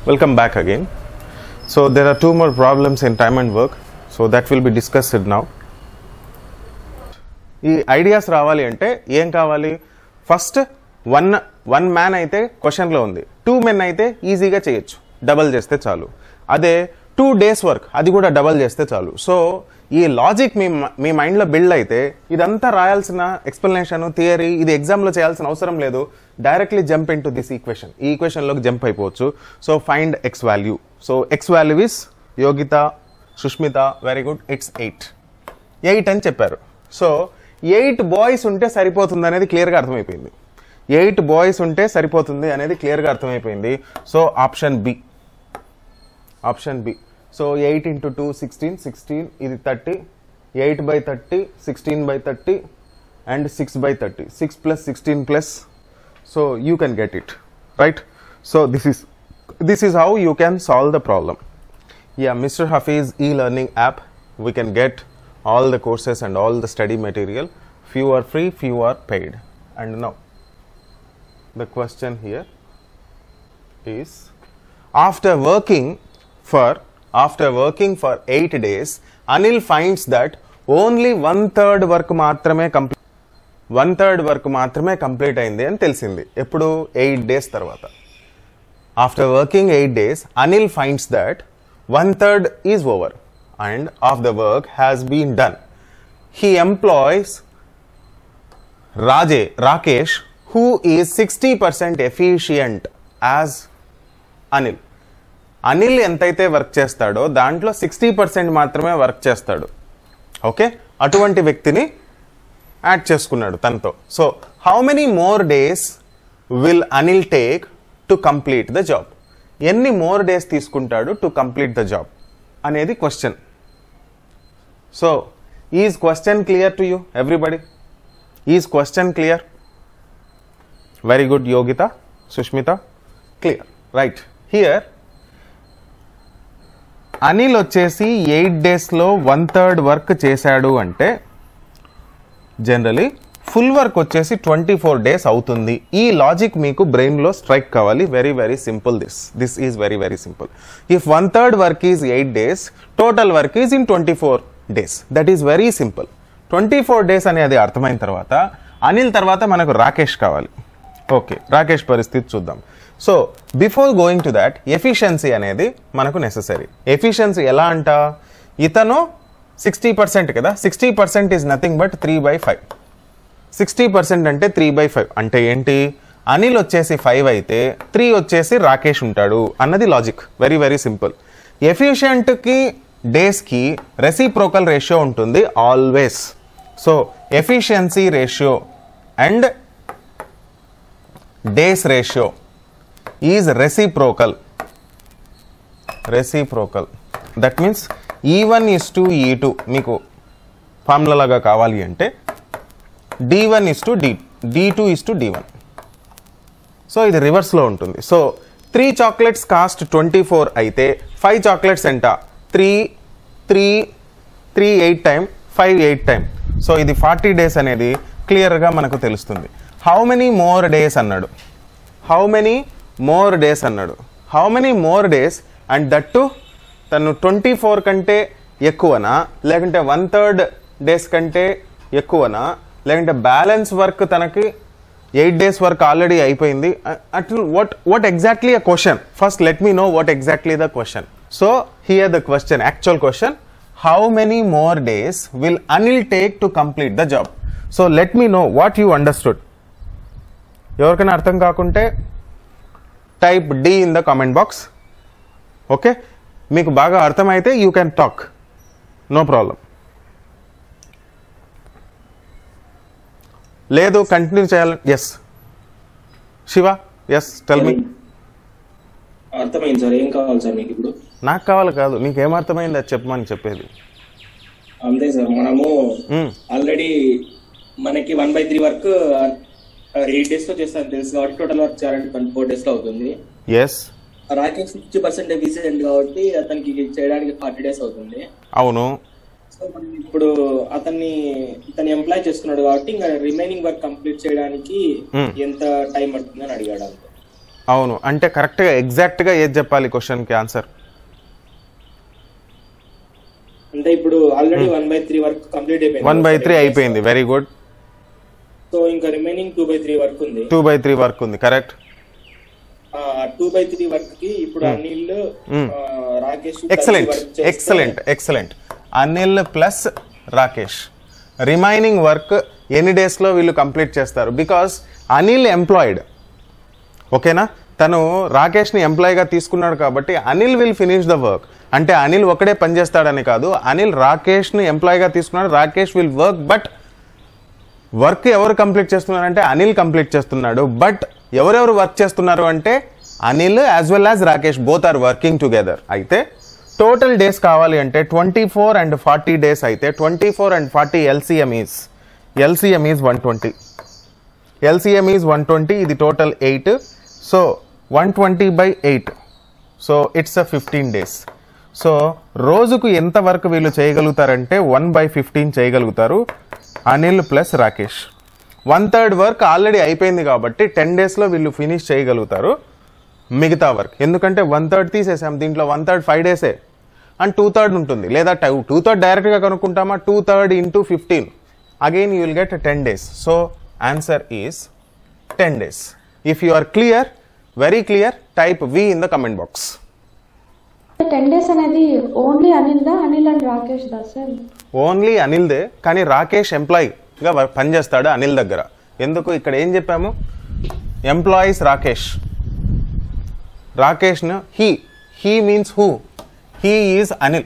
Welcome back again. So there are two more problems in time and work. So that will be discussed now. ఈ ideas రావాలి అంటే ఏం కావాలి first one one man అయితే క్వశ్చన్లో ఉంది టూ మెన్ అయితే ఈజీగా చేయొచ్చు డబల్ చేస్తే చాలు అదే టూ డేస్ వర్క్ అది కూడా డబల్ చేస్తే చాలు సో ఈ లాజిక్ మీ మీ మైండ్లో బిల్డ్ అయితే ఇదంతా రాయాల్సిన ఎక్స్ప్లెనేషన్ థియరీ ఇది ఎగ్జామ్లో చేయాల్సిన అవసరం లేదు directly jump into this equation ఈ ఈక్వేషన్లోకి జంప్ అయిపోవచ్చు so find X value so X value is Yogitha Sushmita very good it's eight eight అని చెప్పారు సో ఎయిట్ బాయ్స్ ఉంటే సరిపోతుంది అనేది క్లియర్గా అర్థమైపోయింది ఎయిట్ బాయ్స్ ఉంటే సరిపోతుంది అనేది క్లియర్గా అర్థమైపోయింది so option B option B so eight into two sixteen sixteen ఇది thirty eight by thirty sixteen by thirty and six by thirty six plus sixteen plus so you can get it right so this is this is how you can solve the problem yeah mr hafiz e-learning app we can get all the courses and all the study material few are free few are paid and now the question here is after working for after working for 8 days anil finds that only one third work మాత్రమే complete one third work మాత్రమే complete అయింది అని తెలిసింది ఎప్పుడు eight days తర్వాత After working 8 days, Anil finds that one third is over and of the work has been done. He employs Raje, Rakesh, who is 60% efficient as Anil. Anil ఎంతైతే work చేస్తాడో దాంట్లో sixty percent మాత్రమే work చేస్తాడు okay అటువంటి వ్యక్తిని add చేసుకున్నాడు తనతో so how many more days will Anil take to complete the job ఎన్ని మోర్ డేస్ తీసుకుంటాడు టు కంప్లీట్ ద జాబ్ అనేది question so is question clear to you everybody is question clear very good Yogitha Sushmita clear right here Anil వచ్చేసి eight డేస్లో one third work చేశాడు అంటే generally full work వచ్చేసి twenty four days అవుతుంది ఈ logic మీకు బ్రెయిన్లో స్ట్రైక్ కావాలి very very simple this this is very very simple if one third work is eight days total work is in twenty four days that is very simple twenty four days అనేది అర్థమైన తర్వాత అనిల్ తర్వాత మనకు రాకేష్ కావాలి okay Rakesh పరిస్థితి చూద్దాం so before going to that efficiency అనేది మనకు నెససరీ ఎఫిషియన్సీ ఎలా అంట ఇతను సిక్స్టీ పర్సెంట్ కదా sixty percent is nothing but three by five sixty percent అంటే త్రీ బై ఫైవ్ అంటే ఏంటి అనిల్ వచ్చేసి ఫైవ్ అయితే త్రీ వచ్చేసి రాకేష్ ఉంటాడు అన్నది లాజిక్ వెరీ వెరీ సింపుల్ ఎఫిషియంట్కి డేస్కి రెసిప్రోకల్ రేషియో ఉంటుంది always so efficiency ratio and days ratio is reciprocal reciprocal that means E one is to E two మీకు ఫార్ములా లాగా కావాలి అంటే D one is to D D two is to D one so ఇది రివర్స్లో ఉంటుంది so three chocolates cost twenty four అయితే five chocolates ఎంత three three three eight time five eight time so ఇది ఫార్టీ డేస్ అనేది క్లియర్గా మనకు తెలుస్తుంది హౌ మెనీ మోర్ డేస్ అన్నాడు హౌ మెనీ మోర్ డేస్ అన్నాడు how many more days and that too తను ట్వంటీ ఫోర్ కంటే ఎక్కువనా లేకుంటే వన్ థర్డ్ డేస్ కంటే ఎక్కువనా లేకుంటే బ్యాలెన్స్ వర్క్ తనకి ఎయిట్ డేస్ వర్క్ ఆల్రెడీ అయిపోయింది at what what exactly uh question first let me know what exactly the question so here the question actual question how many more days will Anil take to complete the job so let me know what you understood ఎవరికైనా అర్థం కాకుంటే type D in the comment box okay మీకు బాగా అర్థమైతే you can talk no problem లేదు continue చేయాలి yes Shiva yes tell me అర్థమైంది sir ఏం కావాలి సార్ మీకు ఇప్పుడు నాకు కావాలి కాదు మీకు ఏమర్థమైంది అది చెప్పమని చెప్పేది అంతే సార్ మనము మ్మ్. ఆల్రెడీ మనకి one by three work eight days లో చేస్తాను తెలుసు కాబట్టి టోటల్ వర్క్ చేయాలంటే ట్వంటీ ఫోర్ డేస్ లో అవుతుంది yes Rakesh fifty percent efficient కాబట్టి అతనికి చేయడానికి ఫార్టీ డేస్ అవుతుంది అవును సో మనం ఇప్పుడు అతన్ని ఇతను ఎంప్లాయ్ చేసుకున్నాడు కాబట్టి ఇంకా రిమైనింగ్ వర్క్ కంప్లీట్ చేయడానికి Hmm. ఎంత టైం పడుతుంది అని అడిగాడు అంతే అవును అంటే కరెక్ట్గా ఎగ్జాక్ట్గా ఏది చెప్పాలి క్వశ్చన్కి ఆన్సర్ అంటే ఇప్పుడు already one by three work complete అయిపోయింది వన్ బై త్రీ అయిపోయింది వెరీ గుడ్ సో ఇంకా remaining two by three work ఉంది టూ బై త్రీ వర్క్ ఉంది correct two by three work కి ఇప్పుడు అనిల్ Hmm. ఆ, రాకేష్ ఎక్సలెంట్ కలిసి work చేస్తే- excellent excellent Anil plus Rakesh remaining work ఎన్ని డేస్లో వీళ్ళు కంప్లీట్ చేస్తారు బికాస్ అనిల్ ఎంప్లాయిడ్ ఓకేనా తను రాకేష్ని ఎంప్లాయీగా తీసుకున్నాడు కాబట్టి Anil will finish the work అంటే అనిల్ ఒకడే పనిచేస్తాడని కాదు అనిల్ రాకేష్ని ఎంప్లాయీగా తీసుకున్నాడు Rakesh will work but work ఎవరు కంప్లీట్ చేస్తున్నారంటే అనిల్ కంప్లీట్ చేస్తున్నాడు బట్ ఎవరెవరు వర్క్ చేస్తున్నారు అంటే Anil as well as Rakesh both are working together అయితే టోటల్ డేస్ కావాలి అంటే twenty four and forty days అయితే twenty four and forty LCM is LCM is one twenty LCM is one twenty ఇది total eight so one twenty by eight so it's a fifteen days so రోజుకు ఎంత వరకు వీళ్ళు చేయగలుగుతారంటే one by fifteen చేయగలుగుతారు Anil plus Rakesh one third work already అయిపోయింది కాబట్టి ten డేస్లో వీళ్ళు ఫినిష్ చేయగలుగుతారు మిగతా వర్క్ ఎందుకంటే వన్ థర్డ్ తీసేసాం దీంట్లో వన్ థర్డ్ ఫైవ్ డేసే అండ్ టూ థర్డ్ ఉంటుంది లేదా టూ టూ థర్డ్ డైరెక్ట్గా కనుక్కుంటామా two third into fifteen again you will get ten days so answer is ten days if you are clear very clear type V in the comment box ten days అనేది only Anil దా Anil and Rakesh దా sir only అనిల్దే కానీ రాకేష్ ఎంప్లాయీగా పనిచేస్తాడు అనిల్ దగ్గర ఎందుకు ఇక్కడ ఏం చెప్పాము ఎంప్లాయీస్ రాకేష్ రాకేష్ను he he means who he is Anil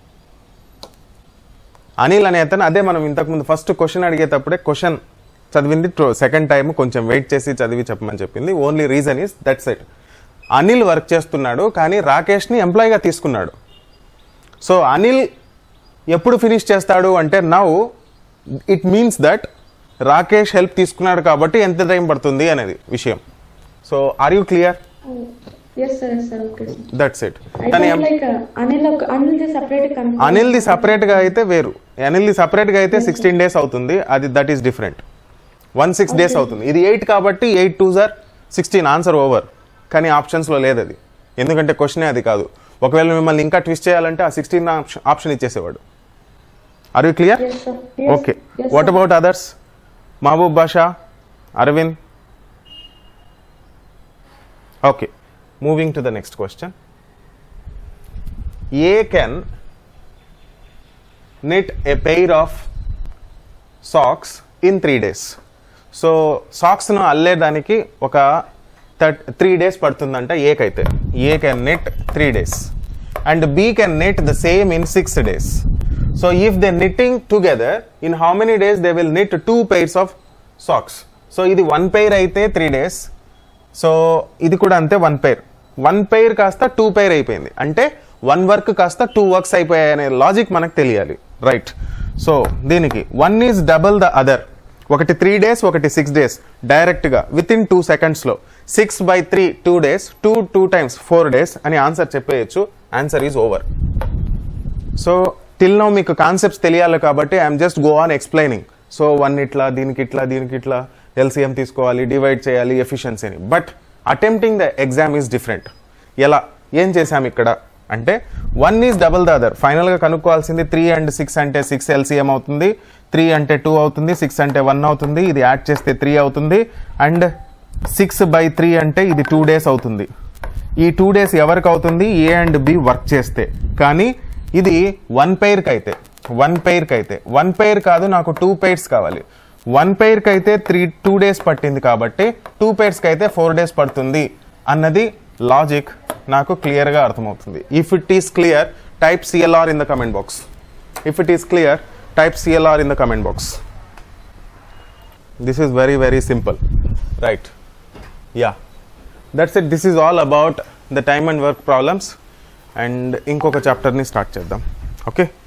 Anil అనే అతను అదే మనం ఇంతకుముందు ఫస్ట్ క్వశ్చన్ అడిగేటప్పుడే క్వశ్చన్ చదివింది సెకండ్ టైం కొంచెం వెయిట్ చేసి చదివి చెప్పమని చెప్పింది only reason is that's it Anil work చేస్తున్నాడు కానీ రాకేష్ని ఎంప్లాయీగా తీసుకున్నాడు సో అనిల్ ఎప్పుడు ఫినిష్ చేస్తాడు అంటే now it means that Rakesh help తీసుకున్నాడు కాబట్టి ఎంత టైం పడుతుంది అనేది విషయం so are you clear yes sir yes sir okay sir that's it I కానీ థాట్ లైక్ అనిల్ ఒక అనిల్ ది సెపరేట్ కన్ఫర్మ్ అనిల్ది సపరేట్గా అయితే వేరు అనిల్ది సపరేట్గా అయితే సిక్స్టీన్ డేస్ అవుతుంది అది that is different one six days అవుతుంది ఇది ఎయిట్ కాబట్టి ఎయిట్ టూ జార్ సిక్స్టీన్ ఆన్సర్ ఓవర్ కానీ ఆప్షన్స్లో లేదు అది ఎందుకంటే క్వశ్చనే అది కాదు ఒకవేళ మిమ్మల్ని ఇంకా ట్విస్ట్ చేయాలంటే ఆ సిక్స్టీన్ ఆప్షన్ ఇచ్చేసేవాడు are you clear yes sir okay what about others Mahboob Basha Aravind okay moving to the next question A can knit a pair of socks in three days so సాక్స్ను అల్లేదానికి ఒక థర్ట్ త్రీ డేస్ పడుతుందంట ఏకైతే A can knit three days and B can knit the same in six days so if they knitting together in how many days they will neat two pairs of socks so ఇది one pair అయితే three days so ఇది కూడా అంతే one pair one pair కాస్త two pair అయిపోయింది అంటే one work కాస్త two works అయిపోయాయి అనే లాజిక్ మనకు తెలియాలి రైట్ సో దీనికి one is double the other ఒకటి త్రీ డేస్ ఒకటి సిక్స్ డేస్ డైరెక్ట్గా విత్ ఇన్ టూ సెకండ్స్లో six by three two days two two times four days అని ఆన్సర్ చెప్పేయచ్చు answer is over so till now మీకు concepts తెలియాలి కాబట్టి I'm just go on explaining so one ఇట్లా దీనికి ఇట్లా దీనికి ఇట్లా ఎల్సిఎం తీసుకోవాలి డివైడ్ చేయాలి ఎఫిషియన్సీని but attempting the exam is different ఎలా ఏం చేశాం ఇక్కడ అంటే one is double the other ఫైనల్గా కనుక్కోవాల్సింది త్రీ అండ్ సిక్స్ అంటే సిక్స్ ఎల్సిఎం అవుతుంది త్రీ అంటే టూ అవుతుంది సిక్స్ అంటే వన్ అవుతుంది ఇది యాడ్ చేస్తే త్రీ అవుతుంది అండ్ సిక్స్ బై త్రీ అంటే ఇది టూ డేస్ అవుతుంది ఈ టూ డేస్ ఎవరికి అవుతుంది ఏ అండ్ బి వర్క్ చేస్తే కానీ ఇది వన్ పెయిర్కి అయితే వన్ పెయిర్కి అయితే వన్ పెయిర్ కాదు నాకు టూ పెయిర్స్ కావాలి వన్ పెయిర్కి అయితే త్రీ టూ డేస్ పట్టింది కాబట్టి టూ పెయిర్స్కి అయితే ఫోర్ డేస్ పడుతుంది అన్నది లాజిక్ నాకు క్లియర్గా అర్థమవుతుంది if it is clear type CLR in the comment box if it is clear type CLR in the comment box this is very very simple right yeah that's it this is all about the time and work problems and ఇంకొక చాప్టర్ని start చేద్దాం okay